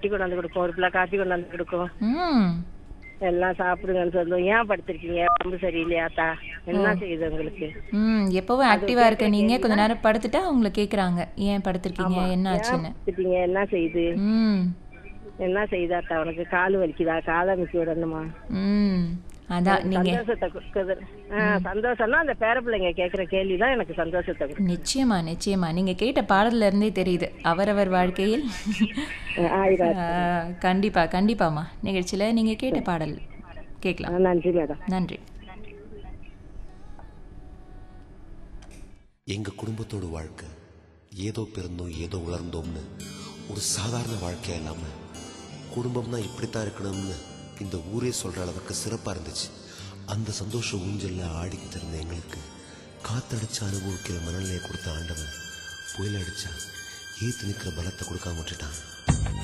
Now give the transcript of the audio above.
ரொட்டி கொண்டாந்து கொடுக்கும் ஒரு பிள்ளை காஃபி கொண்டாந்து கொடுக்கும் ம் எல்லாம் சாப்பிடுங்கன்னு சொல்லுவோம் ஏன் படுத்திருக்கீங்க உடம்பு சரியில்லையாத்தா என்ன செய்யுது உங்களுக்கு ம் எப்பவும் ஆக்டிவா இருக்க நீங்க கொஞ்ச நேரம் படுத்துட்டா உங்களை கேக்குறாங்க ஏன் படுத்திருக்கீங்க என்ன ஆச்சுன்னு படுத்துட்டீங்க என்ன செய்யுது ம் என்ன செய்யுதாத்தா உனக்கு கால் வலிக்குதா காலை மிக்கி விடணுமா ம் அதான் நீங்க சந்தோஷத்தை கொடுக்குது ஆ, சந்தோஷம்னா அந்த பேர பிள்ளைங்க கேக்குற கேள்விதான் எனக்கு சந்தோஷத்தை கொடுக்கும் நிச்சயமா நிச்சயமா நீங்க கேட்ட பாடல்ல இருந்தே தெரியுது அவரவர் வாழ்க்கையில் ஆயிரம் ஆ, கண்டிப்பா கண்டிப்பாமா நிகழ்ச்சியில நீங்க கேட்ட பாடல் கேட்கலாம் நன்றி மேடம் நன்றி எங்க குடும்பத்தோட வாழ்க்கை ஏதோ பிறந்தோம் ஏதோ வளர்ந்தோம்னு ஒரு சாதாரண வாழ்க்கையா இல்லாம குடும்பம்னா இப்படித்தான் இருக்கணும்னு இந்த ஊரே சொல்ற அளவுக்கு சிறப்பா இருந்துச்சு அந்த சந்தோஷ ஊஞ்சல்ல ஆடிக்கிட்டு இருந்த எங்களுக்கு காத்தடிச்சு அனுபவிக்கிற மனநிலையை கொடுத்த ஆண்டவன் புயல் அடிச்சா ஏத்து நிக்கிற பலத்தை கொடுக்காம விட்டுட்டான்